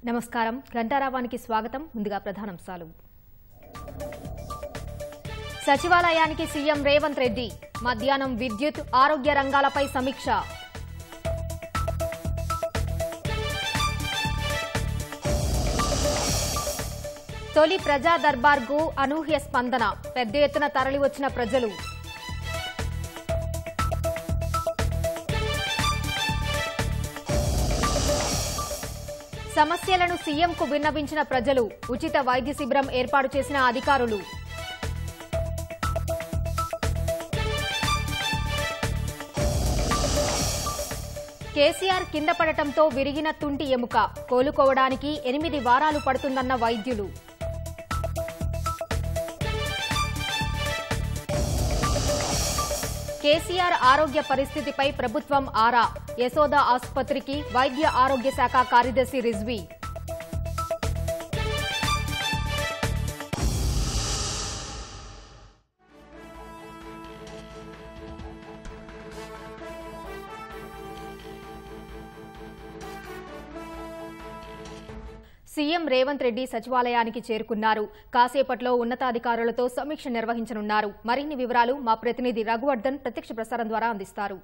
నమస్కారం ఘంటారావానికి స్వాగతం ముందుగా ప్రధానాంశాలు సచివాలయానికి సీఎం రేవంత్ రెడ్డి మధ్యాహ్నం విద్యుత్ ఆరోగ్య రంగాలపై సమీక్ష తొలి ప్రజా దర్బార్కు అనూహ్య స్పందన పెద్ద ఎత్తున తరలివచ్చిన ప్రజలు సమస్యలను సీఎంకు విన్నవించిన ప్రజలు ఉచిత వైద్య శిబిరం ఏర్పాటు చేసిన అధికారులు కేసీఆర్ కింద పడటంతో విరిగిన తుంటి ఎముక కోలుకోవడానికి ఎనిమిది వారాలు పడుతుందన్న వైద్యులు కేసీఆర్ ఆరోగ్య పరిస్థితిపై ప్రభుత్వం ఆరా యశోద ఆసుపత్రికి వైద్య ఆరోగ్య శాఖ కార్యదర్శి రిజ్వీ సీఎం రేవంత్ రెడ్డి సచివాలయానికి చేరుకున్నారు కాసేపట్లో ఉన్నతాధికారులతో సమీక్ష నిర్వహించనున్నారు మరిన్ని వివరాలు మా ప్రతినిధి రఘువర్ధన్ ప్రత్యక్ష ప్రసారం ద్వారా అందిస్తారు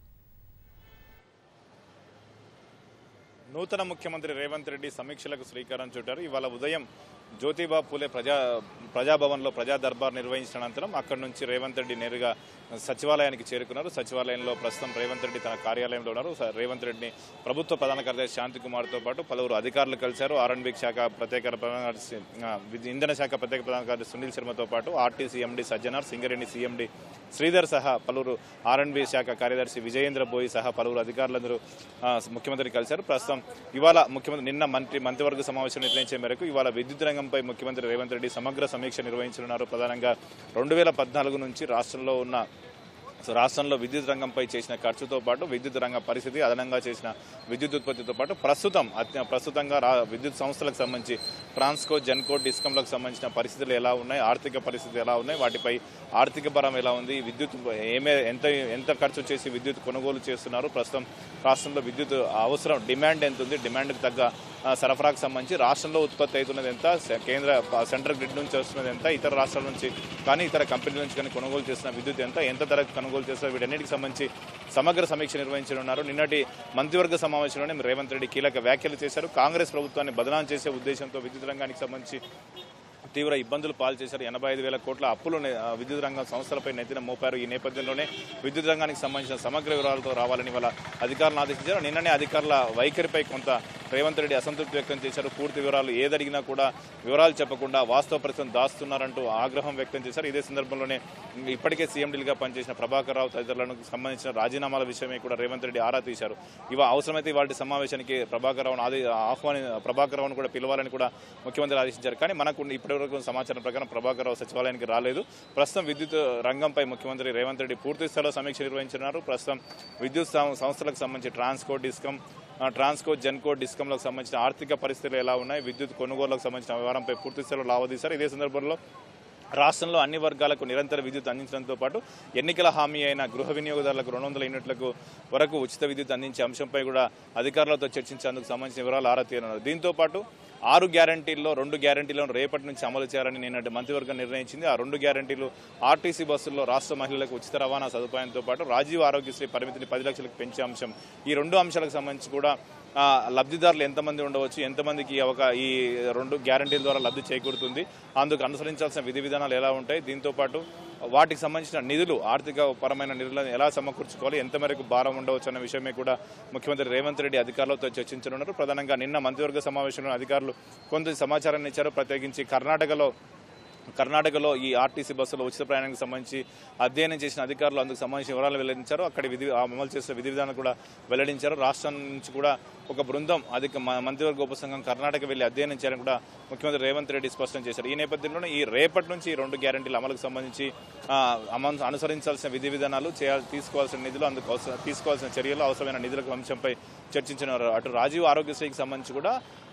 నూతన ముఖ్యమంత్రి రేవంత్ రెడ్డి సమీక్షలకు శ్రీకారం చుట్టారు ఇవాళ ఉదయం జ్యోతిబా పూలే ప్రజా ప్రజాభవన్లో ప్రజా దర్బార్ నిర్వహించిన అనంతరం అక్కడి నుంచి రేవంత్ రెడ్డి నేరుగా సచివాలయానికి చేరుకున్నారు సచివాలయంలో ప్రస్తుతం రేవంత్ రెడ్డి తన కార్యాలయంలో ఉన్నారు స- రేవంత్ రెడ్డిని ప్రభుత్వ ప్రధాన కార్యదర్శి శాంతి కుమార్తో పాటు పలువురు అధికారులు కలిశారు ఆర్ఎన్బి శాఖ ప్రత్యేక ప్రధాన కార్యదర్శి ఆ, విద్యు- ఇంధన శాఖ ప్రత్యేక ప్రధాన కార్యదర్శి సునీల్ శర్మతో పాటు RTC MD Sajjanar Singareni CMD Sridhar సహా పలువురు ఆర్ఎన్బి శాఖ కార్యదర్శి విజయేంద్ర బోయి సహా పలువురు అధికారులందరూ ఆ, ముఖ్యమంత్రిని కలిశారు ప్రస్తుతం ఇవాళ ముఖ్యమంత్రి నిన్న మంత్రి మంత్రివర్గ సమావేశం నిర్ణయించే మేరకు ఇవాళ విద్యుత్ రంగంపై ముఖ్యమంత్రి రేవంత్ రెడ్డి సమగ్ర సమీక్ష నిర్వహించనున్నారు ప్రధానంగా రెండు వేల పద్నాలుగు నుంచి రాష్ట్రంలో ఉన్న సో రాష్ట్రంలో విద్యుత్ రంగంపై చేసిన ఖర్చుతో పాటు విద్యుత్ రంగ పరిస్థితి అదనంగా చేసిన విద్యుత్ ఉత్పత్తితో పాటు ప్రస్తుతం అత్య- ప్రస్తుతంగా రా విద్యుత్ సంస్థలకు సంబంధించి ట్రాన్స్కో జెన్కో డిస్కంలకు సంబంధించిన పరిస్థితులు ఎలా ఉన్నాయి ఆర్థిక పరిస్థితులు ఎలా ఉన్నాయి వాటిపై ఆర్థిక భారం ఎలా ఉంది విద్యుత్ ఏమే ఎంత ఎంత ఖర్చు చేసి విద్యుత్ కొనుగోలు చేస్తున్నారు ప్రస్తుతం రాష్ట్రంలో విద్యుత్ అవసరం డిమాండ్ ఎంత ఉంది డిమాండ్కి తగ్గ ఆ, సరఫరాకు సంబంధించి రాష్ట్రంలో ఉత్పత్తి అవుతున్నది ఎంత స- కేంద్ర ప- సెంట్రల్ గ్రిడ్ నుంచి వస్తున్నది ఎంత ఇతర రాష్ట్రాల నుంచి కానీ ఇతర కంపెనీల నుంచి కానీ కొనుగోలు చేసిన విద్యుత్ ఎంత ఎంత ధరకు కొనుగోలు చేస్తారు వీటన్నిటికి సంబంధించి సమగ్ర సమీక్ష నిర్వహించనున్నారు నిన్నటి మంత్రివర్గ సమావేశంలోనే రేవంత్ రెడ్డి కీలక వ్యాఖ్యలు చేశారు కాంగ్రెస్ ప్రభుత్వాన్ని బదనాం చేసే ఉద్దేశంతో విద్యుత్ రంగానికి సంబంధించి తీవ్ర ఇబ్బందులు పాలు చేశారు ఎనభై ఐదు వేల కోట్ల అప్పులు నే- ఆ, విద్యుత్ రంగం సంస్థలపై నెత్తిన మోపారు ఈ నేపథ్యంలోనే విద్యుత్ రంగానికి సంబంధించిన సమగ్ర వివరాలతో రావాలని వాళ్ళ అధికారులను ఆదేశించారు నిన్ననే అధికారుల వైఖరిపై కొంత రేవంత్ రెడ్డి అసంతృప్తి వ్యక్తం చేశారు పూర్తి వివరాలు ఏదడిగినా కూడా వివరాలు చెప్పకుండా వాస్తవ పరిస్థితిని దాస్తున్నారంటూ ఆగ్రహం వ్యక్తం చేశారు ఇదే సందర్భంలోనే ఇప్పటికే సీఎండీలుగా పనిచేసిన ప్రభాకర్ రావు తదితరులకు సంబంధించిన రాజీనామాల విషయమై కూడా రేవంత్ రెడ్డి ఆరా తీశారు ఇవ అవసరమైతే వాటి సమావేశానికి ప్రభాకర్ రావును ఆది ఆహ్వాని ప్రభాకర్ రావును కూడా పిలవాలని కూడా ముఖ్యమంత్రి ఆదేశించారు కానీ మనకు ఇప్పటివరకు సమాచారం ప్రకారం ప్రభాకర్ రావు సచివాలయానికి రాలేదు ప్రస్తుతం విద్యుత్ రంగంపై ముఖ్యమంత్రి రేవంత్ రెడ్డి పూర్తి స్థాయిలో సమీక్ష నిర్వహించున్నారు ప్రస్తుతం విద్యుత్ సం- సంస్థలకు సంబంధించి ట్రాన్స్కో డిస్కమ్ ఆ, ట్రాన్స్కో జెన్కో డిస్కంలకు సంబంధించిన ఆర్థిక పరిస్థితులు ఎలా ఉన్నాయి విద్యుత్ కొనుగోలుకు సంబంధించిన వ్యవహారంపై పూర్తి స్థాయిలో లావదీశారు ఇదే సందర్భంలో రాష్ట్రంలో అన్ని వర్గాలకు నిరంతర విద్యుత్ అందించడంతో పాటు ఎన్నికల హామీ అయిన గృహ వినియోగదారులకు రెండు వందల యూనిట్లకు వరకు ఉచిత విద్యుత్ అందించే అంశంపై కూడా అధికారులతో చర్చించేందుకు సంబంధించిన వివరాలు ఆరా తీయనున్నారు దీంతో పాటు ఆరు గ్యారంటీల్లో రెండు గ్యారంటీలను రేపటి నుంచి అమలు చేయాలని నిన్నటి మంత్రివర్గం నిర్ణయించింది ఆ రెండు గ్యారంటీలు ఆర్టీసీ బస్సుల్లో రాష్ట్ర మహిళలకు ఉచిత రవాణా సదుపాయంతో పాటు రాజీవ్ ఆరోగ్యశ్రీ పరిమితిని పది లక్షలకు పెంచే అంశం ఈ రెండు అంశాలకు సంబంధించి కూడా ఆ, లబ్ధిదారులు ఎంతమంది ఉండవచ్చు ఎంతమందికి ఒక ఈ రెండు గ్యారంటీల ద్వారా లబ్ధి చేకూరుతుంది అందుకు అనుసరించాల్సిన విధి విధానాలు ఎలా ఉంటాయి దీంతో పాటు వాటికి సంబంధించిన నిధులు ఆర్థిక పరమైన నిధులను ఎలా సమకూర్చుకోవాలి ఎంత మేరకు భారం ఉండవచ్చు అన్న విషయమే కూడా ముఖ్యమంత్రి రేవంత్ రెడ్డి అధికారులతో చర్చించనున్నారు ప్రధానంగా నిన్న మంత్రివర్గ సమావేశంలో అధికారులు కొంత సమాచారాన్ని ఇచ్చారు ప్రత్యేకించి కర్ణాటకలో కర్ణాటకలో ఈ ఆర్టీసీ బస్సులో ఉచిత ప్రయాణానికి సంబంధించి అధ్యయనం చేసిన అధికారులు అందుకు సంబంధించిన వివరాలు వెల్లడించారు అక్కడ విధి అమలు చేసిన విధి విధానం కూడా వెల్లడించారు రాష్ట్రం నుంచి కూడా ఒక బృందం అధిక మ- మంత్రివర్గ ఉపసంఘం కర్ణాటక వెళ్లి అధ్యయనం చేయాలని కూడా ముఖ్యమంత్రి రేవంత్ రెడ్డి స్పష్టం చేశారు ఈ నేపథ్యంలోనే ఈ రేపటి నుంచి ఈ రెండు గ్యారంటీల అమలుకు సంబంధించి ఆ, అమలు అనుసరించాల్సిన విధి విధానాలు చేయాలి తీసుకోవాల్సిన నిధులు అందుకు అవసరం తీసుకోవాల్సిన చర్యలు అవసరమైన నిధులకు అంశంపై చర్చించినారు అటు రాజీవ్ ఆరోగ్యశ్రీకి సంబంధించి కూడా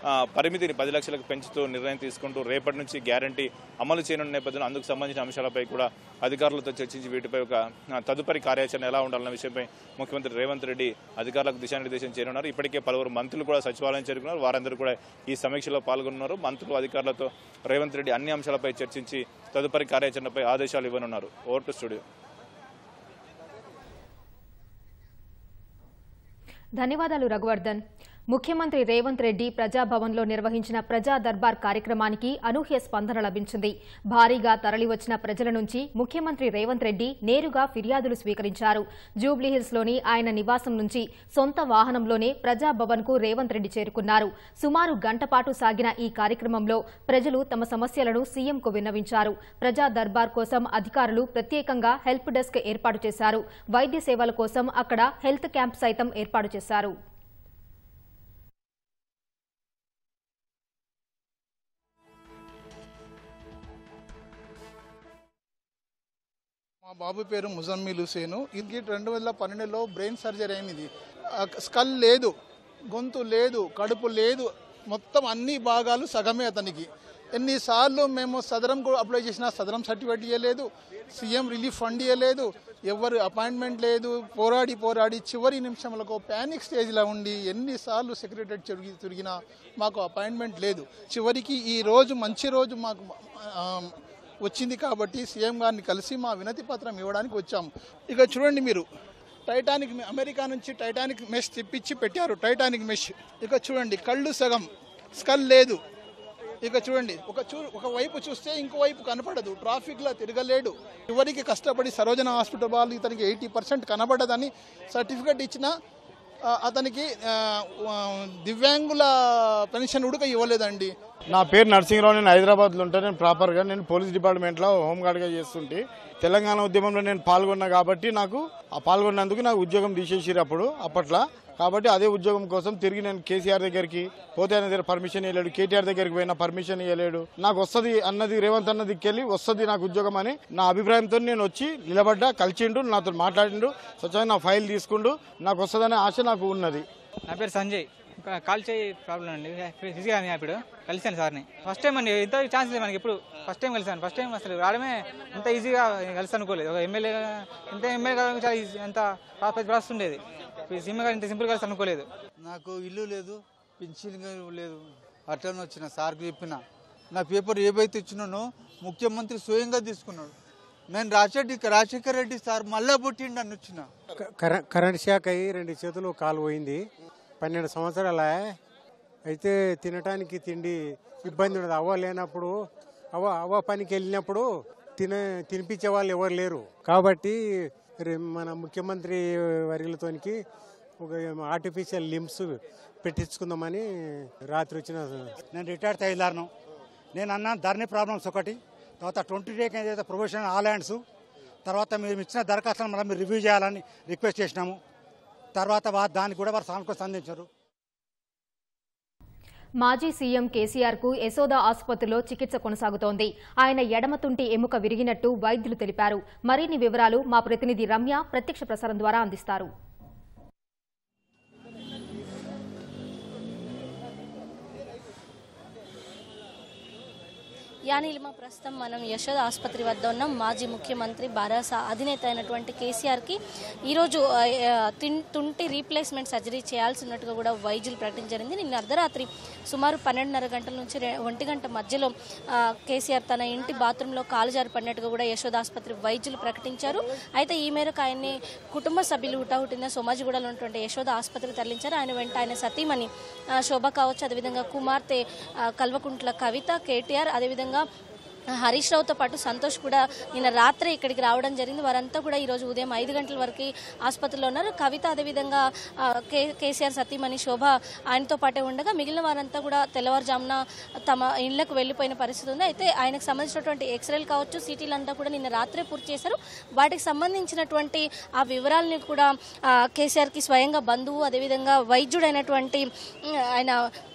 ఆ, పరిమితిని పది లక్షలకు పెంచుతూ నిర్ణయం తీసుకుంటూ రేపటి నుంచి గ్యారంటీ అమలు చేయనున్న నేపథ్యంలో అందుకు సంబంధించిన అంశాలపై కూడా అధికారులతో చర్చించి వీటిపై ఒక ఆ, తదుపరి కార్యాచరణ ఎలా ఉండాలన్న విషయంపై ముఖ్యమంత్రి రేవంత్ రెడ్డి అధికారులకు దిశానిర్దేశం చేయనున్నారు ఇప్పటికే పలువురు మంత్రులు కూడా సచివాలయం చేరుకున్నారు వారందరూ కూడా ఈ సమీక్షలో పాల్గొన్నారు మంత్రులు అధికారులతో రేవంత్ రెడ్డి అన్ని అంశాలపై చర్చించి తదుపరి కార్యాచరణపై ఆదేశాలు ఇవ్వనున్నారు ఓవర్ టు స్టూడియో ధన్యవాదాలు రఘువర్ధన్ ముఖ్యమంత్రి రేవంత్ రెడ్డి ప్రజాభవన్లో నిర్వహించిన ప్రజా దర్బార్ కార్యక్రమానికి అనూహ్య స్పందన లభించింది భారీగా తరలివచ్చిన ప్రజల నుంచి ముఖ్యమంత్రి రేవంత్ రెడ్డి నేరుగా ఫిర్యాదులు స్వీకరించారు జూబ్లీహిల్స్లోని ఆయన నివాసం నుంచి సొంత వాహనంలోనే ప్రజాభవన్కు రేవంత్ రెడ్డి చేరుకున్నారు సుమారు గంట పాటు సాగిన ఈ కార్యక్రమంలో ప్రజలు తమ సమస్యలను సీఎంకు విన్నవించారు ప్రజా దర్బార్ కోసం అధికారులు ప్రత్యేకంగా హెల్ప్ డెస్క్ ఏర్పాటు చేశారు వైద్య సేవల కోసం అక్కడ హెల్త్ క్యాంప్ సైతం ఏర్పాటు చేశారు మా బాబు పేరు ముజమ్మిల్ హుసేను ఇది రెండు వేల పన్నెండులో బ్రెయిన్ సర్జరీ అయింది ఆ స్కల్ లేదు గొంతు లేదు కడుపు లేదు మొత్తం అన్ని భాగాలు సగమే అతనికి ఎన్నిసార్లు మేము సదరం కూడా అప్లై చేసినా సదరం సర్టిఫికేట్ ఇవ్వలేదు సీఎం రిలీఫ్ ఫండ్ ఇవ్వలేదు ఎవరు అపాయింట్మెంట్ లేదు పోరాడి పోరాడి చివరి నిమిషంలో ప్యానిక్ స్టేజ్లో ఉండి ఎన్నిసార్లు సెక్రటరీ తిరిగి తిరిగినా మాకు అపాయింట్మెంట్ లేదు చివరికి ఈ రోజు మంచి రోజు మాకు ఆ, వచ్చింది కాబట్టి సీఎం గారిని కలిసి మా వినతి పత్రం ఇవ్వడానికి వచ్చాము ఇక చూడండి మీరు టైటానిక్ మె- అమెరికా నుంచి టైటానిక్ మెష్ తెప్పించి పెట్టారు టైటానిక్ మెష్ ఇక చూడండి కళ్ళు సగం స్కల్ లేదు ఇక చూడండి ఒక చూ ఒక వైపు చూస్తే ఇంకో వైపు కనపడదు ట్రాఫిక్లో తిరగలేడు చివరికి కష్టపడి సరోజన హాస్పిటల్ వాళ్ళు ఇతనికి ఎయిటీ పర్సెంట్ కనబడదని సర్టిఫికెట్ ఇచ్చిన ఆ, అతనికి ఆ, ఆ, దివ్యాంగుల పెన్షన్ ఉడక ఇవ్వలేదండి నా పేరు నరసింహరావు నేను హైదరాబాద్లో ఉంటాను నేను ప్రాపర్గా నేను పోలీస్ డిపార్ట్మెంట్లో హోంగార్డ్గా చేస్తుంటే తెలంగాణ ఉద్యమంలో నేను పాల్గొన్నా కాబట్టి నాకు ఆ పాల్గొన్నందుకు నాకు ఉద్యోగం తీసేసిరు అప్పుడు అప్పట్లో కాబట్టి అదే ఉద్యోగం కోసం తిరిగి నేను కేసీఆర్ దగ్గరికి పోతే ఆయన దగ్గర పర్మిషన్ ఇవ్వలేడు కేటీఆర్ దగ్గరికి పోయినా పర్మిషన్ ఇవ్వలేడు నాకు వస్తుంది అన్నది రేవంత్ అన్న దిక్కెళ్ళి వస్తుంది నాకు ఉద్యోగం అని నా అభిప్రాయంతో నేను వచ్చి నిలబడ్డా కలిసిండు నాతో మాట్లాడిండు స్వచ్ఛంగా నా ఫైల్ తీసుకుండు నాకు వస్తుందనే ఆశ నాకు ఉన్నది నా పేరు సంజయ్ ఇంకా కాల్ చేయి ప్రాబ్లం అండి ఫిజికల్ అని ఇప్పుడు కలిసాను సార్ని ఫస్ట్ టైం అండి ఇంత ఛాన్స్ లేదు మనకి ఇప్పుడు ఫస్ట్ టైం కలిసాను ఫస్ట్ టైం అసలు రావడమే అంత ఈజీగా కలిసి అనుకోలేదు ఒక ఎమ్మెల్యే ఇంత ఎమ్మెల్యే కావడానికి చాలా ఈజీ అంత ప్రాసెస్ ఉండేది సీఎం గారు ఇంత సింపుల్ కలిసి అనుకోలేదు నాకు ఇల్లు లేదు పింఛన్ లేదు అట్లనే వచ్చిన సార్కి చెప్పిన నా పేపర్ ఏవైతే ఇచ్చినానో ముఖ్యమంత్రి స్వయంగా తీసుకున్నాడు నేను రాజశేఖర్ రాజశేఖర్ రెడ్డి సార్ మళ్ళా పుట్టిండు అని వచ్చిన కరె- కరెంట్ షాక్ అయ్యి రెండు చేతులు కాలు పోయింది పన్నెండు సంవత్సరాల అయితే తినటానికి తిండి ఇబ్బంది ఉండదు అవ్వ లేనప్పుడు అవ్వ అవ్వ పనికి వెళ్ళినప్పుడు తిన తినిపించే వాళ్ళు ఎవరు లేరు కాబట్టి రే- మన ముఖ్యమంత్రి వర్యులతోనికి ఒక ఆర్టిఫిషియల్ లిమ్స్ పెట్టించుకుందామని రాత్రి వచ్చిన నేను రిటైర్డ్ తహసీల్దార్ను నేను అన్నా ధరణి ప్రాబ్లమ్స్ ఒకటి తర్వాత ట్వంటీ డేకి ఏదైతే ప్రొఫెషనల్ ఆల్యాండ్స్ తర్వాత మీరు ఇచ్చిన దరఖాస్తులను మళ్ళీ మీరు రివ్యూ చేయాలని రిక్వెస్ట్ చేసినాము తర్వాత వా- దానికి కూడా వారు సానుకూల స్పందించారు మాజీ సీఎం కేసీఆర్ కు యశోద ఆసుపత్రిలో చికిత్స కొనసాగుతోంది ఆయన ఎడమ తుంటి ఎముక విరిగినట్టు వైద్యులు తెలిపారు మరిన్ని వివరాలు మా ప్రతినిధి రమ్య ప్రత్యక్ష ప్రసారం ద్వారా అందిస్తారు యానీలిమ ప్రస్తుతం మనం యశోద ఆసుపత్రి వద్ద ఉన్నాం మాజీ ముఖ్యమంత్రి బారాస అధినేత అయినటువంటి కేసీఆర్కి ఈరోజు ఆ, ఆ, తిన్- తుంటి రీప్లేస్మెంట్ సర్జరీ చేయాల్సి ఉన్నట్టుగా కూడా వైద్యులు ప్రకటించారు నిన్న అర్ధరాత్రి సుమారు పన్నెండున్నర గంటల నుంచి రె- ఒంటి గంట మధ్యలో ఆ, కేసీఆర్ తన ఇంటి బాత్రూంలో కాలు జారి పడినట్టుగా కూడా యశోద ఆసుపత్రి వైద్యులు ప్రకటించారు అయితే ఈ మేరకు ఆయన్ని కుటుంబ సభ్యులు హుటాహుటిన సోమాజిగూడలో ఉన్నటువంటి యశోద ఆసుపత్రికి తరలించారు ఆయన వెంట ఆయన సతీమణి ఆ, శోభ కావచ్చు అదేవిధంగా కుమార్తె ఆ, కల్వకుంట్ల కవిత కేటీఆర్ అదేవిధంగా హరీష్ రావుతో పాటు సంతోష్ కూడా నిన్న రాత్రి ఇక్కడికి రావడం జరిగింది వారంతా కూడా ఈరోజు ఉదయం ఐదు గంటల వరకు ఆసుపత్రిలో ఉన్నారు కవిత అదేవిధంగా ఆ, కే కేసీఆర్ సతీమణి శోభ ఆయనతో పాటే ఉండగా మిగిలిన వారంతా కూడా తెల్లవారుజామున తమ ఇళ్లకు వెళ్ళిపోయిన పరిస్థితి ఉంది అయితే ఆయనకు సంబంధించినటువంటి ఎక్స్రేలు కావచ్చు సీటీలు అంతా కూడా నిన్న రాత్రే పూర్తి చేశారు వాటికి సంబంధించినటువంటి ఆ వివరాలని కూడా ఆ, కేసీఆర్కి స్వయంగా బంధువు అదేవిధంగా వైద్యుడైనటువంటి ఉమ్, ఆయన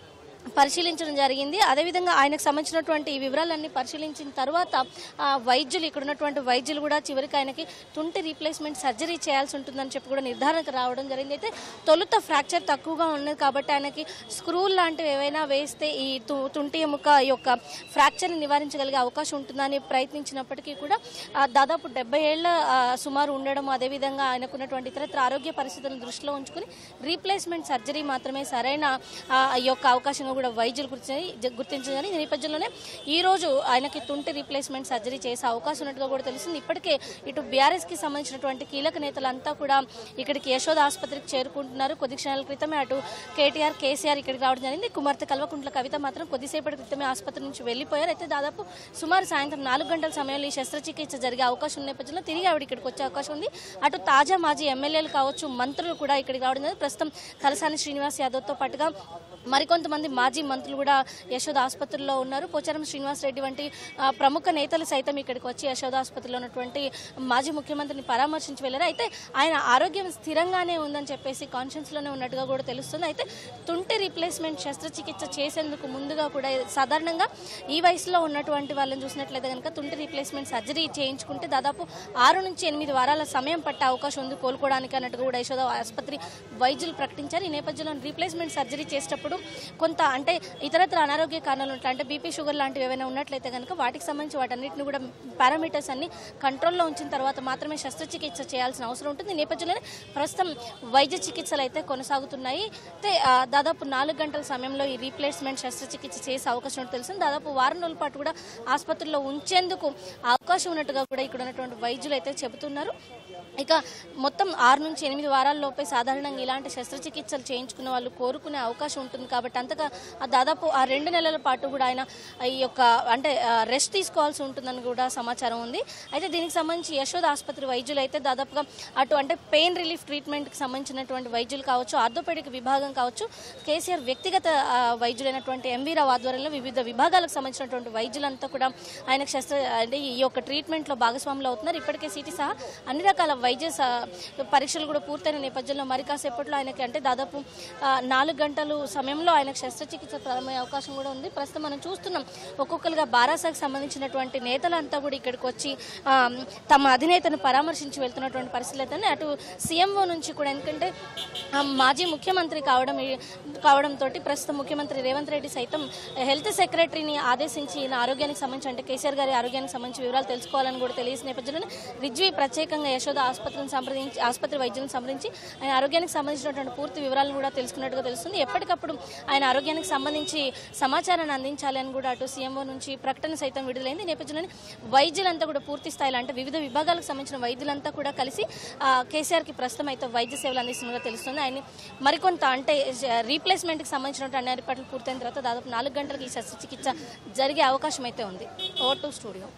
పరిశీలించడం జరిగింది అదేవిధంగా ఆయనకు సంబంధించినటువంటి ఈ వివరాలన్నీ పరిశీలించిన తర్వాత ఆ, వైద్యులు ఇక్కడ ఉన్నటువంటి వైద్యులు కూడా చివరికి ఆయనకి తుంటి రీప్లేస్మెంట్ సర్జరీ చేయాల్సి ఉంటుందని చెప్పి కూడా నిర్ధారణకు రావడం జరిగింది అయితే తొలుత ఫ్రాక్చర్ తక్కువగా ఉన్నది కాబట్టి ఆయనకి స్క్రూల్ లాంటివి ఏవైనా వేస్తే ఈ తు- తుంటి ఎముక యొక్క ఫ్రాక్చర్ని నివారించగలిగే అవకాశం ఉంటుందని ప్రయత్నించినప్పటికీ కూడా ఆ, దాదాపు డెబ్బై ఏళ్ల ఆ, సుమారు ఉండడం అదేవిధంగా ఆయనకున్నటువంటి ఇతరత్ర ఆరోగ్య పరిస్థితులను దృష్టిలో ఉంచుకుని రీప్లేస్మెంట్ సర్జరీ మాత్రమే సరైన ఆ, ఈ యొక్క అవకాశంగా కూడా వైద్యులు గుర్తించి గుర్తించదని ఈ నేపథ్యంలోనే ఈ రోజు ఆయనకి తుంటి రీప్లేస్మెంట్ సర్జరీ చేసే అవకాశం ఉన్నట్టుగా కూడా తెలుస్తుంది ఇప్పటికే ఇటు బీఆర్ఎస్ కి సంబంధించినటువంటి కీలక నేతలంతా కూడా ఇక్కడికి యశోద ఆసుపత్రికి చేరుకుంటున్నారు కొద్ది క్షణాల క్రితమే అటు కేటీఆర్ కేసీఆర్ ఇక్కడికి రావడం జరిగింది కుమార్తె కల్వకుంట్ల కవిత మాత్రం కొద్దిసేపటి క్రితమే ఆసుపత్రి నుంచి వెళ్లిపోయారు అయితే దాదాపు సుమారు సాయంత్రం నాలుగు గంటల సమయంలో ఈ శస్త్రచికిత్స జరిగే అవకాశం ఉన్న నేపథ్యంలో తిరిగి ఆవిడ ఇక్కడికి వచ్చే అవకాశం ఉంది అటు తాజా మాజీ ఎమ్మెల్యేలు కావచ్చు మంత్రులు కూడా ఇక్కడికి రావడం జరిగింది ప్రస్తుతం తలసాని శ్రీనివాస్ యాదవ్తో పాటుగా మరికొంతమంది మాజీ మంత్రులు కూడా యశోద ఆసుపత్రిలో ఉన్నారు పోచారం శ్రీనివాస్ రెడ్డి వంటి ఆ, ప్రముఖ నేతలు సైతం ఇక్కడికి వచ్చి యశోద ఆసుపత్రిలో ఉన్నటువంటి మాజీ ముఖ్యమంత్రిని పరామర్శించి వెళ్ళారు అయితే ఆయన ఆరోగ్యం స్థిరంగానే ఉందని చెప్పేసి కాన్షియన్స్ లోనే ఉన్నట్టుగా కూడా తెలుస్తుంది అయితే తుంటి రీప్లేస్మెంట్ శస్త్రచికిత్స చేసేందుకు ముందుగా కూడా సాధారణంగా ఈ వయసులో ఉన్నటువంటి వాళ్ళని చూసినట్లయితే కనుక తుంటి రీప్లేస్మెంట్ సర్జరీ చేయించుకుంటే దాదాపు ఆరు నుంచి ఎనిమిది వారాల సమయం పట్టే అవకాశం ఉంది కోలుకోవడానికి అన్నట్టుగా కూడా యశోద ఆసుపత్రి వైద్యులు ప్రకటించారు ఈ నేపథ్యంలో రీప్లేస్మెంట్ సర్జరీ చేసేటప్పుడు కొంత అంటే ఇతరత్ర అనారోగ్య కారణాలు ఉంటాయి అంటే బీపీ షుగర్ లాంటివి ఏమైనా ఉన్నట్లయితే కనుక వాటికి సంబంధించి వాటన్నిటిని కూడా పారామీటర్స్ అన్ని కంట్రోల్లో ఉంచిన తర్వాత మాత్రమే శస్త్రచికిత్స చేయాల్సిన అవసరం ఉంటుంది ఈ నేపథ్యంలోనే ప్రస్తుతం వైద్య చికిత్సలు అయితే కొనసాగుతున్నాయి అయితే ఆ, దాదాపు నాలుగు గంటల సమయంలో ఈ రీప్లేస్మెంట్ శస్త్రచికిత్స చేసే అవకాశం ఉన్నట్టు తెలిసింది దాదాపు వారం రోజుల పాటు కూడా ఆసుపత్రిలో ఉంచేందుకు అవకాశం ఉన్నట్టుగా కూడా ఇక్కడ ఉన్నటువంటి వైద్యులు అయితే చెబుతున్నారు ఇక మొత్తం ఆరు నుంచి ఎనిమిది వారాల లోపే సాధారణంగా ఇలాంటి శస్త్రచికిత్సలు చేయించుకున్న వాళ్ళు కోరుకునే అవకాశం ఉంటుంది కాబట్టి అంతగా ఆ దాదాపు ఆ రెండు నెలల పాటు కూడా ఆయన ఈ యొక్క అంటే రెస్ట్ తీసుకోవాల్సి ఉంటుందని కూడా సమాచారం ఉంది అయితే దీనికి సంబంధించి యశోద ఆసుపత్రి వైద్యులు అయితే దాదాపుగా అటు అంటే పెయిన్ రిలీఫ్ ట్రీట్మెంట్కి సంబంధించినటువంటి వైద్యులు కావచ్చు ఆర్థోపెడిక్ విభాగం కావచ్చు కేసీఆర్ వ్యక్తిగత ఆ, వైద్యులైనటువంటి ఎంవీ రావు ఆధ్వర్యంలో వివిధ విభాగాలకు సంబంధించినటువంటి వైద్యులంతా కూడా ఆయనకు శస్త్ర అంటే ఈ యొక్క ట్రీట్మెంట్లో భాగస్వాములు అవుతున్నారు ఇప్పటికే సిటీ సహా అన్ని రకాల వైద్య స- పరీక్షలు కూడా పూర్తయిన నేపథ్యంలో మరి కాసేపట్లో ఆయనకి అంటే దాదాపు ఆ, నాలుగు గంటలు సమయంలో ఆయనకు శస్త్రచికిత్స ప్రారంభమయ్యే అవకాశం కూడా ఉంది ప్రస్తుతం మనం చూస్తున్నాం ఒక్కొక్కరుగా బారాసాకు సంబంధించినటువంటి నేతలంతా కూడా ఇక్కడికి వచ్చి ఆ, తమ అధినేతను పరామర్శించి వెళ్తున్నటువంటి పరిస్థితులు అయితే అటు సీఎంఓ నుంచి కూడా ఎందుకంటే ఆ, మాజీ ముఖ్యమంత్రి కావడం కావడంతో ప్రస్తుతం ముఖ్యమంత్రి రేవంత్ రెడ్డి సైతం హెల్త్ సెక్రటరీని ఆదేశించి ఈయన ఆరోగ్యానికి సంబంధించి అంటే కేసీఆర్ గారి ఆరోగ్యానికి సంబంధించి వివరాలు తెలుసుకోవాలని కూడా తెలియసిన నేపథ్యంలోనే రిజ్వీ ప్రత్యేకంగా యశోద ఆసుపత్రిని సంప్రదించి ఆసుపత్రి వైద్యులను సంప్రదించి ఆయన ఆరోగ్యానికి సంబంధించినటువంటి పూర్తి వివరాలను కూడా తెలుసుకున్నట్టుగా తెలుస్తుంది ఎప్పటికప్పుడు ఆయన ఆరోగ్యానికి సంబంధించి సమాచారాన్ని అందించాలి అని కూడా అటు సీఎంఓ నుంచి ప్రకటన సైతం విడుదలైంది ఈ నేపథ్యంలోనే వైద్యులంతా కూడా పూర్తి స్థాయిలో అంటే వివిధ విభాగాలకు సంబంధించిన వైద్యులంతా కూడా కలిసి ఆ, కేసీఆర్కి ప్రస్తుతం అయితే వైద్య సేవలు అందిస్తున్నట్టుగా తెలుస్తుంది ఆయన మరికొంత అంటే రీప్లేస్మెంట్కి సంబంధించినటువంటి అన్ని ఏర్పాట్లు పూర్తయిన తర్వాత దాదాపు నాలుగు గంటలకు ఈ శస్త్రచికిత్స జరిగే అవకాశం అయితే ఉంది ఓవర్ టు స్టూడియో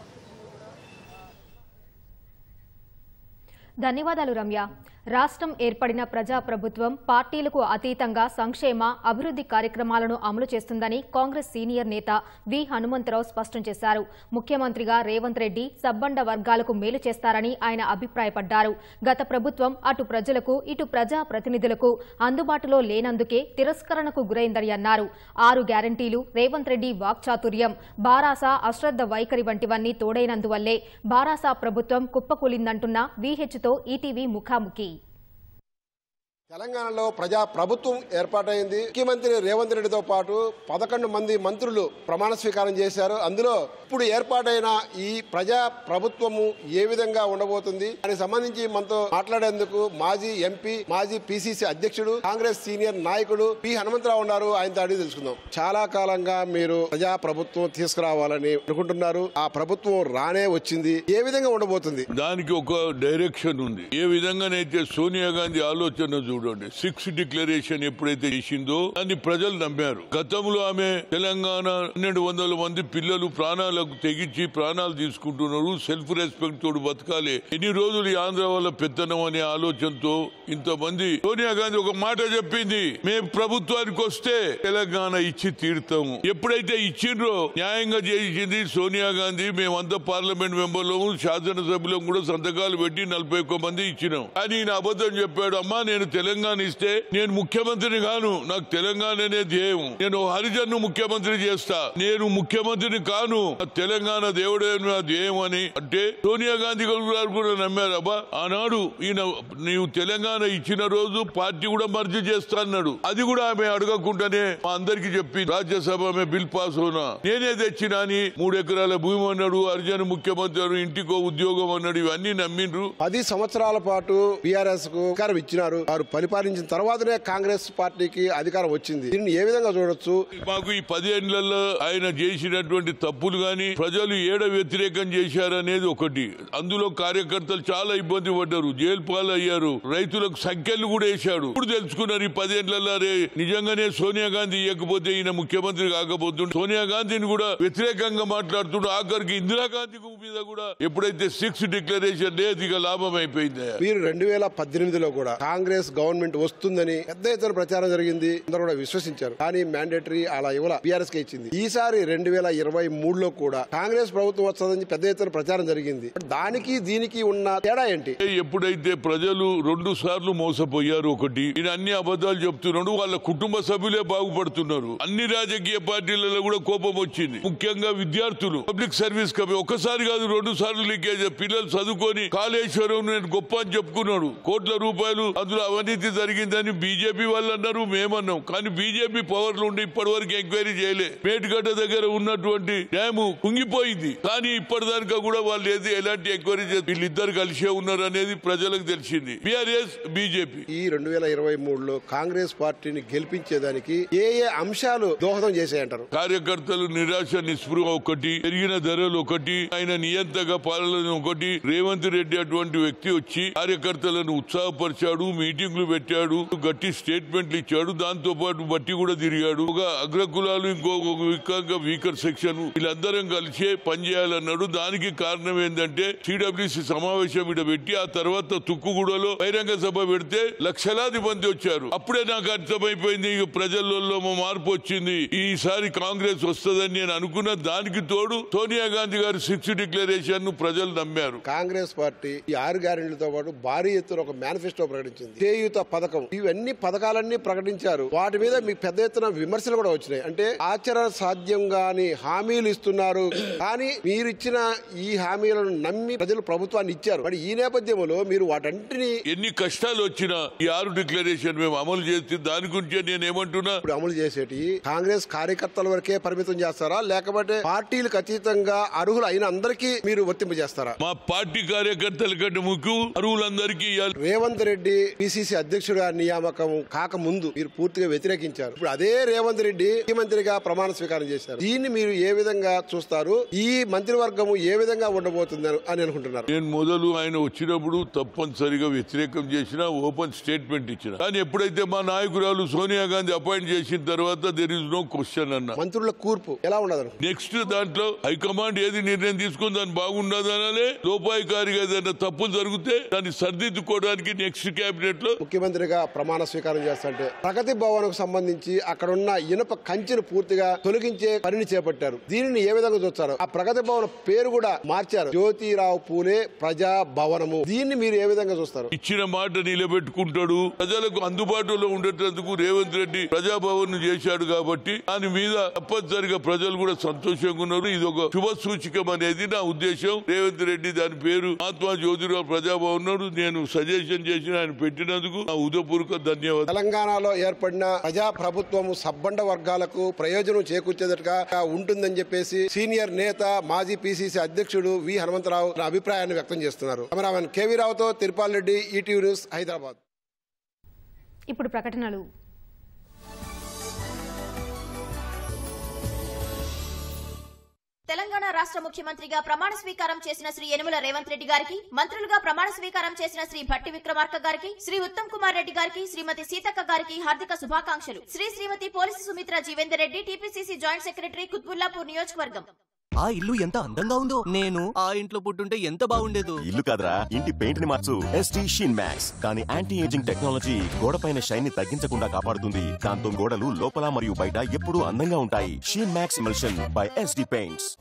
ధన్యవాదాలు రమ్య రాష్ట్రం ఏర్పడిన ప్రజాప్రభుత్వం పార్టీలకు అతీతంగా సంక్షేమ అభివృద్ధి కార్యక్రమాలను అమలు చేస్తుందని కాంగ్రెస్ సీనియర్ నేత వి హనుమంతరావు స్పష్టం చేశారు ముఖ్యమంత్రిగా రేవంత్ రెడ్డి సబ్బండ వర్గాలకు మేలు చేస్తారని ఆయన అభిప్రాయపడ్డారు గత ప్రభుత్వం అటు ప్రజలకు ఇటు ప్రజా ప్రతినిధులకు అందుబాటులో లేనందుకే తిరస్కరణకు గురైందని అన్నారు ఆరు గ్యారంటీలు రేవంత్ రెడ్డి వాక్చాతుర్యం బారాసా అశ్రద్ధ వైఖరి వంటివన్నీ తోడైనందువల్లే బారాసా ప్రభుత్వం కుప్పకూలిందంటున్న వీహెచ్తో ఈటీవీ ముఖాముఖి తెలంగాణలో ప్రజా ప్రభుత్వం ఏర్పాటైంది ముఖ్యమంత్రి రేవంత్ రెడ్డితో పాటు పదకొండు మంది మంత్రులు ప్రమాణ స్వీకారం చేశారు అందులో ఇప్పుడు ఏర్పాటైన ఈ ప్రజా ప్రభుత్వము ఏ విధంగా ఉండబోతుంది దానికి సంబంధించి మనతో మాట్లాడేందుకు మాజీ ఎంపీ మాజీ పిసిసి అధ్యక్షుడు కాంగ్రెస్ సీనియర్ నాయకుడు పి హనుమంతరావు ఉన్నారు ఆయనతో అడిగి తెలుసుకుందాం చాలా కాలంగా మీరు ప్రజా ప్రభుత్వం తీసుకురావాలని అనుకుంటున్నారు ఆ ప్రభుత్వం రానే వచ్చింది ఏ విధంగా ఉండబోతుంది దానికి ఒక డైరెక్షన్ ఉంది ఏ విధంగానైతే సోనియా గాంధీ ఆలోచన చూడండి సిక్స్ డిక్లరేషన్ ఎప్పుడైతే చేసిందో దాన్ని ప్రజలు నమ్మారు గతంలో ఆమె తెలంగాణ పన్నెండు వందల మంది పిల్లలు ప్రాణాలకు తెగించి ప్రాణాలు తీసుకుంటున్నారు సెల్ఫ్ రెస్పెక్ట్ తోడు బతకాలి ఎన్ని రోజులు ఈ ఆంధ్ర వాళ్ళ పెత్తనం అనే ఆలోచనతో ఇంతమంది సోనియా గాంధీ ఒక మాట చెప్పింది మేము ప్రభుత్వానికి వస్తే తెలంగాణ ఇచ్చి తీరుతాము ఎప్పుడైతే ఇచ్చిండ్రో న్యాయంగా చేసింది సోనియా గాంధీ మేమంతా పార్లమెంట్ మెంబర్లము శాసనసభ్యులం కూడా సంతకాలు పెట్టి నలభై ఒక్క మంది ఇచ్చినాం కానీ ఈయన అబద్ధం చెప్పాడు అమ్మా నేను తెలంగాణ తెలంగాణ ఇస్తే నేను ముఖ్యమంత్రిని కాను నాకు తెలంగాణనే ధ్యేయం నేను హరిజన్ను ముఖ్యమంత్రి చేస్తా నేను ముఖ్యమంత్రిని కాను నా తెలంగాణ దేవుడే నా ధ్యేయం అని అంటే సోనియా గాంధీ గారు కూడా నమ్మారు అబ్బా ఆనాడు ఈయన నీవు తెలంగాణ ఇచ్చిన రోజు పార్టీ కూడా మర్జీ చేస్తా అన్నాడు అది కూడా ఆమె అడగకుండానే మా అందరికి చెప్పి రాజ్యసభ ఆమె బిల్ పాస్ అవునా నేనే తెచ్చినా అని మూడు ఎకరాల భూమి అన్నాడు హరిజన్ ముఖ్యమంత్రి అన్నాడు, ఇంటికో ఉద్యోగం అన్నాడు ఇవన్నీ నమ్మిండ్రు పది సంవత్సరాల పాటు బీఆర్ఎస్ కు అధికారం ఇచ్చినారు వారు పరిపాలించిన తర్వాతనే కాంగ్రెస్ పార్టీకి అధికారం వచ్చింది దీన్ని ఏ విధంగా చూడొచ్చు మాకు ఈ పదేళ్లలో ఆయన చేసినటువంటి తప్పులు గాని ప్రజలు ఏడ వ్యతిరేకం చేశారనేది ఒకటి అందులో కార్యకర్తలు చాలా ఇబ్బంది పడ్డారు జైలు పాలు అయ్యారు రైతులకు సంఖ్యలు కూడా వేశాడు ఇప్పుడు తెలుసుకున్నారు ఈ పదేళ్లలో రే నిజంగానే సోనియా గాంధీ ఇవ్వకపోతే ఈయన ముఖ్యమంత్రి కాకపోతుండే సోనియా గాంధీని కూడా వ్యతిరేకంగా మాట్లాడుతుండు ఆఖరికి ఇందిరాగాంధీ మీద కూడా ఎప్పుడైతే సిక్స్ డిక్లరేషన్ లేదు ఇక లాభం అయిపోయింది మీరు రెండు వేల పద్దెనిమిదిలో కూడా కాంగ్రెస్ గవర్నమెంట్ వస్తుందని పెద్ద ఎత్తున ప్రచారం జరిగింది అందరూ కూడా విశ్వసించారు కానీ మ్యాండేటరీ అలా ఇవ్వాల బీఆర్ఎస్ కి ఇచ్చింది ఈసారి రెండు వేల ఇరవై మూడులో కూడా కాంగ్రెస్ ప్రభుత్వం వస్తుందని పెద్ద ఎత్తున ప్రచారం జరిగింది దానికి దీనికి ఉన్న తేడా ఏంటి ఎప్పుడైతే ప్రజలు రెండు సార్లు మోసపోయారు ఒకటి ఈయన అన్ని అబద్ధాలు చెప్తున్నాడు వాళ్ళ కుటుంబ సభ్యులే బాగుపడుతున్నారు అన్ని రాజకీయ పార్టీలలో కూడా కోపం వచ్చింది ముఖ్యంగా విద్యార్థులు పబ్లిక్ సర్వీస్ కమి ఒకసారి కాదు రెండు సార్లు లీకేజ్ పిల్లలు చదువుకొని కాళేశ్వరం నేను గొప్ప అని చెప్పుకున్నాడు కోట్ల రూపాయలు అందులో అవినీతి జరిగిందని బీజేపీ వాళ్ళు అన్నారు మేమన్నాం కానీ బీజేపీ పవర్ లో ఉండి ఇప్పటి వరకు ఎంక్వైరీ చేయలే మేటుగడ్డ దగ్గర ఉన్నటువంటి డ్యాము కుంగిపోయింది కానీ ఇప్పటిదాకా కూడా వాళ్ళు ఏది ఎలాంటి ఎంక్వైరీ చేసి వీళ్ళిద్దరు కలిసే ఉన్నారు అనేది ప్రజలకు తెలిసింది బీఆర్ఎస్ బీజేపీ ఈ రెండు వేల ఇరవై మూడులో కాంగ్రెస్ పార్టీని గెలిపించేదానికి ఏ ఏ అంశాలు దోహదం చేసాయంటారు కార్యకర్తలు నిరాశ నిస్పృహ ఒకటి పెరిగిన ధరలు ఒకటి ఆయన నియంతగా పాలన ఒకటి రేవంత్ రెడ్డి అటువంటి వ్యక్తి వచ్చి కార్యకర్తలను ఉత్సాహపరిచాడు మీటింగ్లు పెట్టాడు గట్టి స్టేట్మెంట్లు ఇచ్చాడు దాంతో పాటు బట్టి కూడా తిరిగాడు ఒక అగ్రకులాలు ఇంకో వికంగా వీకర్ సెక్షన్ వీళ్ళందరం కలిసే పనిచేయాలన్నాడు దానికి కారణం ఏంటంటే సిడబ్ల్యూసి సమావేశం ఇక్కడ పెట్టి ఆ తర్వాత తుక్కుగూడలో బహిరంగ సభ పెడితే లక్షలాది మంది వచ్చారు అప్పుడే నాకు అర్థమైపోయింది ఇక ప్రజల్లో మా మార్పు వచ్చింది ఈసారి కాంగ్రెస్ వస్తుందని నేను అనుకున్న దానికి తోడు సోనియా గాంధీ గారి సిక్స్ డిక్లరేషన్ ను ప్రజలు నమ్మారు కాంగ్రెస్ పార్టీ ఈ ఆరు గ్యారెంటీలతో పాటు భారీ ఎత్తున ఒక మేనిఫెస్టో ప్రకటించింది చేయూత పథకం ఇవన్నీ పథకాలన్నీ ప్రకటించారు వాటి మీద మీకు పెద్ద ఎత్తున విమర్శలు కూడా వచ్చినాయి అంటే ఆచరణ సాధ్యం గాని హామీలు ఇస్తున్నారు కానీ మీరు ఇచ్చిన ఈ హామీలను నమ్మి ప్రజలు ప్రభుత్వాన్ని ఇచ్చారు మరి ఈ నేపథ్యంలో మీరు వాటంటిని ఎన్ని కష్టాలు వచ్చినా ఈ ఆరు డిక్లరేషన్ మేము అమలు చేస్తే దాని గురించే నేను ఏమంటున్నా ఇప్పుడు అమలు చేసేటి కాంగ్రెస్ కార్యకర్తల వరకే పరిమితం చేస్తారా లేకపోతే పార్టీలకు అతీతంగా అర్హులు అయిన అందరికీ మీరు వర్తింపజేస్తారా మా పార్టీ కార్యకర్తల కంటే ముఖ్యం అరువులందరికీ ఇవ్వాలి రేవంత్ రెడ్డి పిసిసి అధ్యక్షుడిగా నియామకం కాకముందు మీరు పూర్తిగా వ్యతిరేకించారు ఇప్పుడు అదే రేవంత్ రెడ్డి ముఖ్యమంత్రిగా ప్రమాణ స్వీకారం చేశారు దీన్ని మీరు ఏ విధంగా చూస్తారు ఈ మంత్రివర్గము ఏ విధంగా ఉండబోతుంది అని అనుకుంటున్నారు నేను మొదలు ఆయన వచ్చినప్పుడు తప్పనిసరిగా వ్యతిరేకం చేసిన ఓపెన్ స్టేట్మెంట్ ఇచ్చిన కానీ ఎప్పుడైతే మా నాయకురాలు సోనియా గాంధీ అపాయింట్ చేసిన తర్వాత దెర్ ఇస్ నో క్వశ్చన్ అన్న మంత్రుల కూర్పు ఎలా ఉండదు నెక్స్ట్ దాంట్లో హైకమాండ్ ఏది నిర్ణయం తీసుకుని దాన్ని బాగుండదనాలే లోపాయికారిగా ఏదైనా తప్పులు జరిగితే దాన్ని సరిదిద్దుకోవడానికి నెక్స్ట్ కేబినెట్ లో ముఖ్యమంత్రిగా ప్రమాణ స్వీకారం చేస్తుంటే ప్రగతి భవన్ కు సంబంధించి అక్కడ ఉన్న ఇనుప కంచెను పూర్తిగా తొలగించే పనిని చేపట్టారు దీనిని ఏ విధంగా చూస్తారు ఆ ప్రగతి భవన్ పేరు కూడా మార్చారు జ్యోతిరావు పూలే ప్రజా భవనము దీన్ని మీరు ఏ విధంగా చూస్తారు ఇచ్చిన మాట నిలబెట్టుకుంటాడు ప్రజలకు అందుబాటులో ఉండేటందుకు రేవంత్ రెడ్డి ప్రజాభవన్ చేశాడు కాబట్టి దాని మీద తప్పనిసరిగా ప్రజలు కూడా సంతోషంగా ఉన్నారు ఇది ఒక శుభ సూచికం అనేది నా ఉద్దేశం రేవంత్ రెడ్డి దాని పేరు మహాత్మా జ్యోతిరావు ప్రజాభవన్ నేను సజెషన్ చేసిన ఆయన పెట్టినందుకు నా ఉదయపూర్వక ధన్యవాదాలు తెలంగాణలో ఏర్పడిన ప్రజా ప్రభుత్వము సబ్బండ వర్గాలకు ప్రయోజనం చేకూర్చేదట్టుగా ఉంటుందని చెప్పేసి సీనియర్ నేత మాజీ పిసిసి అధ్యక్షుడు వి హనుమంతరావు తన అభిప్రాయాన్ని వ్యక్తం చేస్తున్నారు కెమెరామెన్ కేవీ రావుతో తిరుపాల్ రెడ్డి ఈటీవీ న్యూస్ హైదరాబాద్ ఇప్పుడు ప్రకటనలు తెలంగాణ రాష్ట్ర ముఖ్యమంత్రిగా ప్రమాణ స్వీకారం చేసిన శ్రీ యనుమల రేవంత్ రెడ్డి గారికి మంత్రులుగా ప్రమాణ స్వీకారం చేసిన శ్రీ భట్టి విక్రమార్క గారికి శ్రీ ఉత్తమ్ కుమార్ రెడ్డి గారికి శ్రీమతి సీతక్క గారికి హార్దిక శుభాకాంక్షలు శ్రీ శ్రీమతి పోలీసు Sumitra Jeevender Reddy TPCC joint secretary Quthbullapur నియోజకవర్గం ఆ ఇల్లు ఎంత అందంగా ఉందో నేను ఆ ఇంట్లో పుట్టుంటే ఎంత బాగుండేదో ఇల్లు కాదురా ఇంటి పెయింట్ ని మార్చు ఎస్టీ షీన్ మ్యాక్స్ కానీ యాంటీ ఏజింగ్ టెక్నాలజీ గోడపైన షైన్ ని తగ్గించకుండా కాపాడుతుంది దాంతో గోడలు లోపల మరియు బయట ఎప్పుడూ అందంగా ఉంటాయి sheen max emulsion by SD paints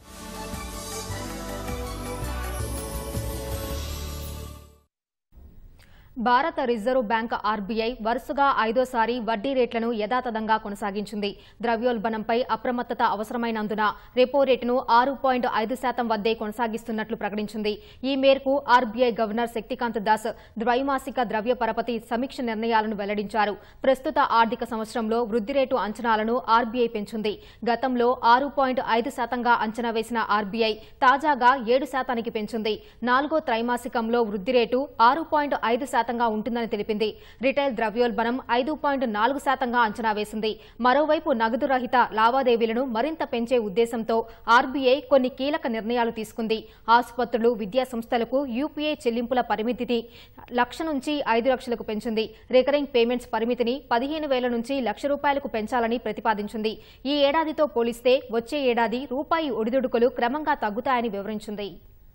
Bharat reserve bank RBI వరుసగా ఐదోసారి వడ్డీ రేట్లను యథాతథంగా కొనసాగించింది ద్రవ్యోల్బణంపై అప్రమత్తత అవసరమైనందున రెపో రేటును ఆరు పాయింట్ ఐదు శాతం వద్దే కొనసాగిస్తున్నట్లు ప్రకటించింది ఈ మేరకు ఆర్బీఐ గవర్నర్ శక్తికాంత్ దాస్ ద్వైమాసిక ద్రవ్య పరపతి సమీక్ష నిర్ణయాలను వెల్లడించారు ప్రస్తుత ఆర్థిక సంవత్సరంలో వృద్ధి రేటు అంచనాలను ఆర్బీఐ పెంచింది గతంలో ఆరు పాయింట్ ఐదు శాతంగా అంచనా వేసిన ఆర్బీఐ తాజాగా ఏడు శాతానికి పెంచింది నాలుగో త్రైమాసికంలో వృద్ధి రేటు ఆరు పాయింట్ ఐదు శాతంగా ఉంటుందని తెలిపింది రిటైల్ ద్రవ్యోల్బణం ఐదు పాయింట్ నాలుగు శాతంగా అంచనా వేసింది మరోవైపు నగదు రహిత లావాదేవీలను మరింత పెంచే ఉద్దేశంతో ఆర్బీఐ కొన్ని కీలక నిర్ణయాలు తీసుకుంది ఆసుపత్రులు విద్యా సంస్థలకు యూపీఐ చెల్లింపుల పరిమితిని లక్ష నుంచి ఐదు లక్షలకు పెంచింది రికరింగ్ పేమెంట్స్ పరిమితిని పదిహేను వేల నుంచి లక్ష రూపాయలకు పెంచాలని ప్రతిపాదించింది ఈ ఏడాదితో పోలిస్తే వచ్చే ఏడాది రూపాయి ఒడిదుడుకులు క్రమంగా తగ్గుతాయని వివరించింది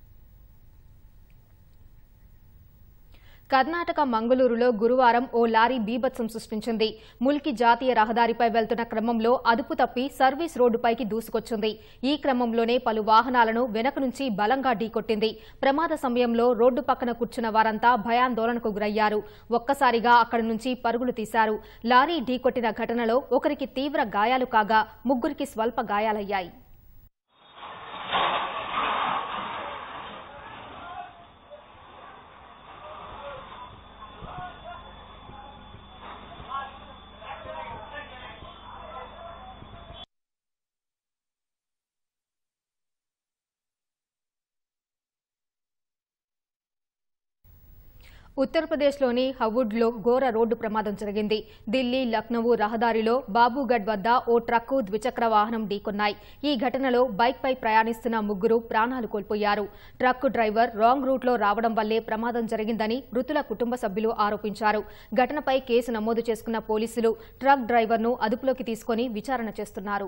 కర్ణాటక మంగళూరులో గురువారం ఓ లారీ బీభత్సం సృష్టించింది ముల్కి జాతీయ రహదారిపై వెళ్తున్న క్రమంలో అదుపు తప్పి సర్వీస్ రోడ్డుపైకి దూసుకొచ్చింది ఈ క్రమంలోనే పలు వాహనాలను వెనక నుంచి బలంగా ఢీకొట్టింది ప్రమాద సమయంలో రోడ్డు పక్కన కూర్చున్న వారంతా భయాందోళనకు గురయ్యారు ఒక్కసారిగా అక్కడి నుంచి పరుగులు తీశారు లారీ ఢీకొట్టిన ఘటనలో ఒకరికి తీవ్ర గాయాలు కాగా ముగ్గురికి స్వల్ప గాయాలయ్యాయి ఉత్తరప్రదేశ్లోని హవుడ్లో ఘోర రోడ్డు ప్రమాదం జరిగింది ఢిల్లీ లక్నవూ రహదారిలో బాబుగఢ్ వద్ద ఓ ట్రక్కు ద్విచక్ర వాహనం ఢీకొన్నాయి ఈ ఘటనలో బైక్పై ప్రయాణిస్తున్న ముగ్గురు ప్రాణాలు కోల్పోయారు ట్రక్కు డ్రైవర్ రాంగ్ రూట్లో రావడం వల్లే ప్రమాదం జరిగిందని మృతుల కుటుంబ సభ్యులు ఆరోపించారు ఘటనపై కేసు నమోదు చేసుకున్న పోలీసులు ట్రక్ డ్రైవర్ను అదుపులోకి తీసుకుని విచారణ చేస్తున్నారు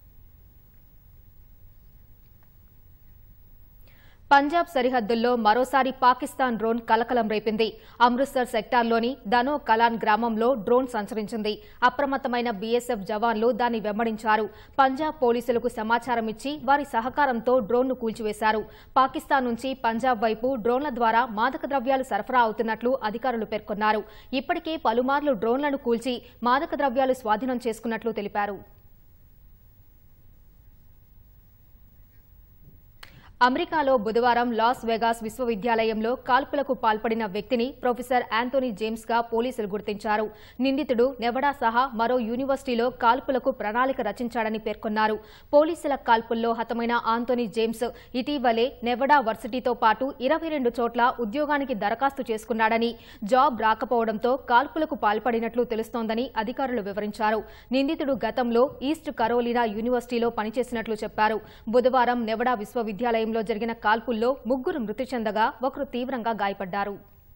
పంజాబ్ సరిహద్దుల్లో మరోసారి పాకిస్తాన్ డ్రోన్ కలకలం రేపింది అమృత్సర్ సెక్టార్లోని దనో కలాన్ గ్రామంలో డ్రోన్ సంచరించింది అప్రమత్తమైన బీఎస్ఎఫ్ జవాన్లు దాన్ని వెంబడించారు పంజాబ్ పోలీసులకు సమాచారం ఇచ్చి వారి సహకారంతో డ్రోన్ను కూల్చివేశారు పాకిస్తాన్ నుంచి పంజాబ్ వైపు డ్రోన్ల ద్వారా మాదక ద్రవ్యాలు సరఫరా అవుతున్నట్లు అధికారులు పేర్కొన్నారు ఇప్పటికే పలుమార్లు డ్రోన్లను కూల్చి మాదక ద్రవ్యాలు స్వాధీనం చేసుకున్నట్లు తెలిపారు అమెరికాలో బుధవారం లాస్ వెగాస్ విశ్వవిద్యాలయంలో కాల్పులకు పాల్పడిన వ్యక్తిని ప్రొఫెసర్ యాంథోనీ జేమ్స్ గా పోలీసులు గుర్తించారు నిందితుడు నెవడా సహా మరో యూనివర్సిటీలో కాల్పులకు ప్రణాళిక రచించాడని పేర్కొన్నారు పోలీసుల కాల్పుల్లో హతమైన ఆంథోనీ జేమ్స్ ఇటీవలే నెవడా వర్సిటీతో పాటు ఇరవై రెండు చోట్ల ఉద్యోగానికి దరఖాస్తు చేసుకున్నాడని జాబ్ రాకపోవడంతో కాల్పులకు పాల్పడినట్లు తెలుస్తోందని అధికారులు వివరించారు నిందితుడు గతంలో ఈస్ట్ కరోలినా యూనివర్సిటీలో పనిచేసినట్లు చెప్పారు బుధవారం నెవడా విశ్వవిద్యాలయం లో జరిగిన కాల్పుల్లో ముగ్గురు మృతి చెందగా ఒకరు తీవ్రంగా గాయపడ్డారు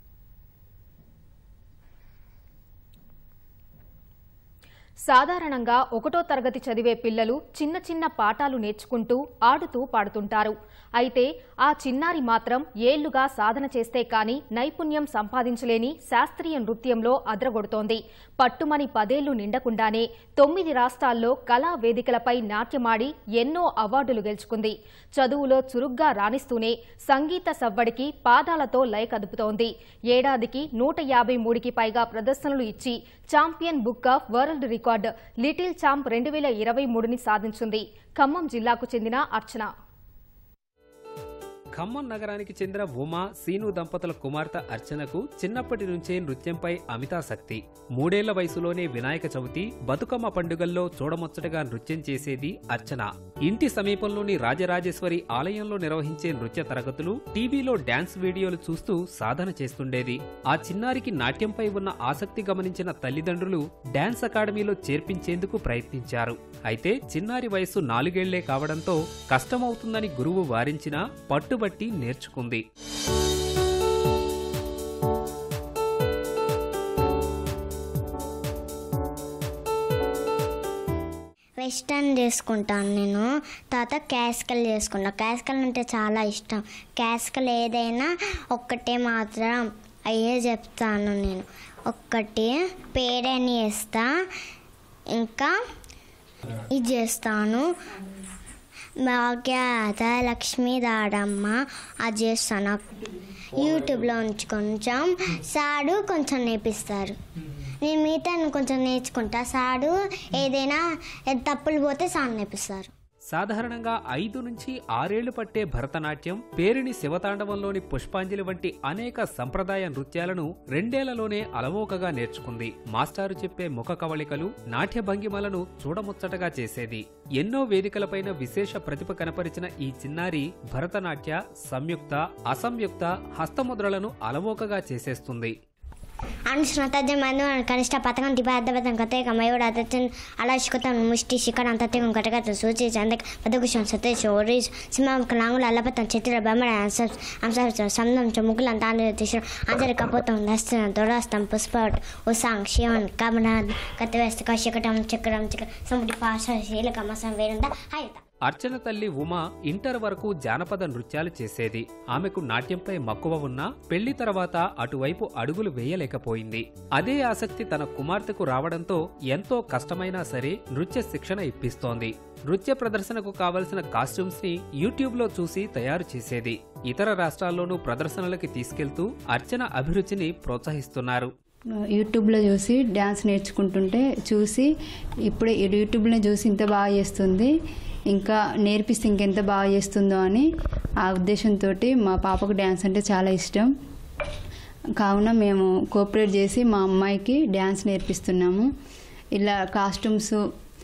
సాధారణంగా ఒకటో తరగతి చదివే పిల్లలు చిన్న చిన్న పాఠాలు నేర్చుకుంటూ ఆడుతూ పాడుతుంటారు అయితే ఆ చిన్నారి మాత్రం ఏళ్లుగా సాధన చేస్తే కాని నైపుణ్యం సంపాదించలేని శాస్త్రీయ నృత్యంలో అద్రగొడుతోంది పట్టుమని పదేళ్లు నిండకుండానే తొమ్మిది రాష్ట్రాల్లో కళా వేదికలపై నాట్యమాడి ఎన్నో అవార్డులు గెలుచుకుంది చదువులో చురుగ్గా రాణిస్తూనే సంగీత సవ్వడికి పాదాలతో లయ కదుపుతోంది ఏడాదికి నూట యాభై మూడుకి పైగా ప్రదర్శనలు ఇచ్చి champion book of world record little champ రెండు వేల ఇరవై మూడుని సాధించింది ఖమ్మం జిల్లాకు చెందిన అర్చన ఖమ్మం నగరానికి చెందిన ఉమా సీను దంపతుల కుమార్తె అర్చనకు చిన్నప్పటి నుంచే నృత్యంపై అమితాసక్తి మూడేళ్ల వయసులోనే వినాయక చవితి బతుకమ్మ పండుగల్లో చూడముచ్చటగా నృత్యం చేసేది అర్చన ఇంటి సమీపంలోని రాజరాజేశ్వరి ఆలయంలో నిర్వహించే నృత్య తరగతులు టీవీలో డాన్స్ వీడియోలు చూస్తూ సాధన చేస్తుండేది ఆ చిన్నారికి నాట్యంపై ఉన్న ఆసక్తి గమనించిన తల్లిదండ్రులు డాన్స్ అకాడమీలో చేర్పించేందుకు ప్రయత్నించారు అయితే చిన్నారి వయసు నాలుగేళ్లే కావడంతో కష్టమవుతుందని గురువు వారించినా పట్టుబట్టి నేర్చుకుంది వెస్టర్న్ చేసుకుంటాను నేను తర్వాత క్యాస్కల్ చేసుకుంటా క్యాస్కల్ అంటే చాలా ఇష్టం క్యాస్కల్ ఏదైనా ఒక్కటే మాత్రం అయ్యే చెప్తాను నేను ఒక్కటి పేడని వేస్తా ఇంకా ఇది చేస్తాను భాగ్యత లక్ష్మీ దాడమ్మ అది చేస్తాను యూట్యూబ్లో నుంచి కొంచెం సాడు కొంచెం నేర్పిస్తారు నేను మిగతా కొంచెం నేర్చుకుంటా సాడు ఏదైనా తప్పులు పోతే సాడు నేర్పిస్తారు సాధారణంగా ఐదు నుంచి ఆరేళ్లు పట్టే భరతనాట్యం పేరిణి శివతాండవంలోని పుష్పాంజలి వంటి అనేక సంప్రదాయ నృత్యాలను రెండేళ్లలోనే అలవోకగా నేర్చుకుంది మాస్టారు చెప్పే ముఖ కవళికలు నాట్య భంగిమలను చూడముచ్చటగా చేసేది ఎన్నో వేదికలపైన విశేష ప్రతిభ కనపరిచిన ఈ చిన్నారి భరతనాట్య సంయుక్త అసంయుక్త హస్తముద్రలను అలవోకగా చేసేస్తుంది అనుష్ణతజ్యం మందు కనిష్ట పథకం దిపార్థపథం కథేక మయూడు అతచ్చన్ అలాశికుతం ముష్టి శిఖరం అంతత్యం కటకత సూచి చందక పదకుశం సతేష్ ఓరి సింహం లాంగుల అల్లపతం చిత్ర బొమ్మడ అంశ సందం చ ముగ్గులం తాండ్ర తిశ్ర అంజరి కపోతం దస్తం దొరాస్తం పుష్పట్ ఉసాంగ్ శివన్ కమన కత్తివేస్త కశకటం చక్రం చక్ర సముడి పాష శీలక మసం వేరుంద హాయిత అర్చన తల్లి ఉమా ఇంటర్ వరకు జానపద నృత్యాలు చేసేది ఆమెకు నాట్యంపై మక్కువ ఉన్నా పెళ్లి తర్వాత అటువైపు అడుగులు వేయలేకపోయింది అదే ఆసక్తి తన కుమార్తెకు రావడంతో ఎంతో కష్టమైనా సరే నృత్య శిక్షణ ఇప్పిస్తోంది నృత్య ప్రదర్శనకు కావలసిన కాస్ట్యూమ్స్ ని యూట్యూబ్ లో చూసి తయారు చేసేది ఇతర రాష్ట్రాల్లోనూ ప్రదర్శనలకి తీసుకెళ్తూ అర్చన అభిరుచిని ప్రోత్సహిస్తున్నారు యూట్యూబ్లో చూసి డ్యాన్స్ నేర్చుకుంటుంటే చూసి ఇప్పుడే యూట్యూబ్లో చూసి ఇంత బాగా చేస్తుంది ఇంకా నేర్పిస్తే ఇంకెంత బాగా చేస్తుందో అని ఆ ఉద్దేశంతో మా పాపకు డ్యాన్స్ అంటే చాలా ఇష్టం కావున మేము కోఆపరేట్ చేసి మా అమ్మాయికి డ్యాన్స్ నేర్పిస్తున్నాము ఇలా కాస్ట్యూమ్స్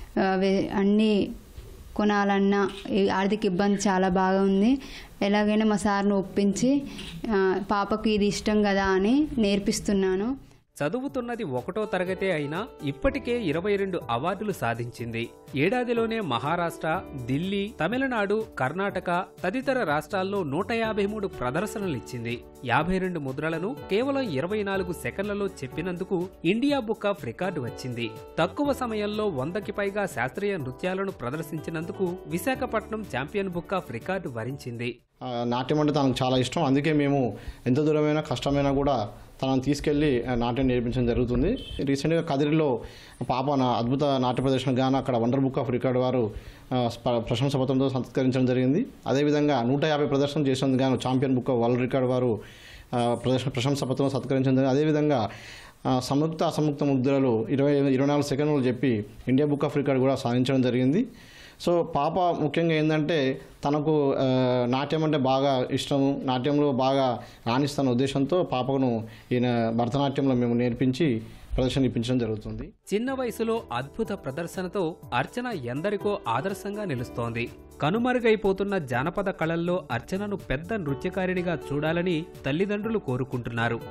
అన్నీ కొనాలన్నా ఈ ఆర్థిక ఇబ్బంది చాలా బాగా ఉంది ఎలాగైనా మా సార్ను ఒప్పించి ఆ, పాపకు ఇది ఇష్టం కదా అని నేర్పిస్తున్నాను చదువుతున్నది ఒకటో తరగతే అయినా ఇప్పటికే ఇరవై రెండు అవార్డులు సాధించింది ఏడాదిలోనే మహారాష్ట్ర ఢిల్లీ తమిళనాడు కర్ణాటక తదితర రాష్ట్రాల్లో నూట యాభై మూడు ప్రదర్శనలిచ్చింది యాభై రెండు ముద్రలను కేవలం ఇరవై నాలుగు సెకండ్లలో చెప్పినందుకు ఇండియా బుక్ ఆఫ్ రికార్డు వచ్చింది తక్కువ సమయంలో వందకి పైగా శాస్త్రీయ నృత్యాలను ప్రదర్శించినందుకు Visakhapatnam champion book of record వరించింది ఆ, నాట్యం అంటే తనకు చాలా ఇష్టం అందుకే మేము ఎంత దూరమైనా కష్టమైనా కూడా తనను తీసుకెళ్ళి ఆ, నాట్యం నేర్పించడం జరుగుతుంది రీసెంట్గా కదిరిలో పాప నా అద్భుత నాట్య ప్రదర్శన గాను అక్కడ వండర్ బుక్ ఆఫ్ రికార్డ్ వారు ఆ, స్ప- ప్రశంస పత్రంతో సత్కరించడం జరిగింది అదేవిధంగా నూట యాభై ప్రదర్శన చేసినందుకు గాను champion book of world record వారు ఆ, ప్రదర్శన ప్రశంస పత్రం సత్కరించడం జరిగింది అదేవిధంగా ఆ, సంయుక్త అసంయుక్త ముద్రలు ఇరవై ఇరవై నాలుగు సెకండ్లు చెప్పి ఇండియా బుక్ ఆఫ్ రికార్డ్ కూడా సాధించడం జరిగింది సో పాప ముఖ్యంగా ఏంటంటే తనకు ఆ, నాట్యం అంటే బాగా ఇష్టము నాట్యంలో బాగా రాణిస్తున్న ఉద్దేశంతో పాపను ఈయన భరతనాట్యంలో మేము నేర్పించి ప్రదర్శన ఇప్పించడం జరుగుతుంది చిన్న వయసులో అద్భుత ప్రదర్శనతో అర్చన ఎందరికో ఆదర్శంగా నిలుస్తోంది కనుమరుగైపోతున్న జానపద కళల్లో అర్చనను పెద్ద నృత్యకారిణిగా చూడాలని తల్లిదండ్రులు కోరుకుంటున్నారు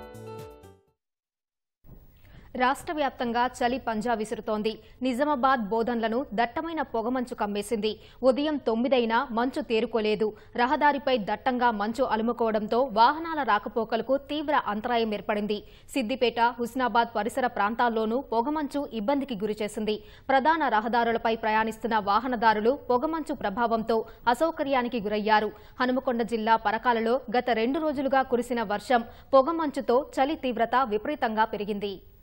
రాష్ట్ర వ్యాప్తంగా చలి పంజా విసురుతోంది నిజామాబాద్ బోధన్లను దట్టమైన పొగమంచు కమ్మేసింది ఉదయం తొమ్మిదైనా మంచు తేరుకోలేదు రహదారిపై దట్టంగా మంచు అలుముకోవడంతో వాహనాల రాకపోకలకు తీవ్ర అంతరాయం ఏర్పడింది సిద్దిపేట హుస్నాబాద్ పరిసర ప్రాంతాల్లోనూ పొగమంచు ఇబ్బందికి గురిచేసింది ప్రధాన రహదారులపై ప్రయాణిస్తున్న వాహనదారులు పొగమంచు ప్రభావంతో అసౌకర్యానికి గురయ్యారు హనుమకొండ జిల్లా పరకాలలో గత రెండు రోజులుగా కురిసిన వర్షం పొగమంచుతో చలి తీవ్రత విపరీతంగా పెరిగింది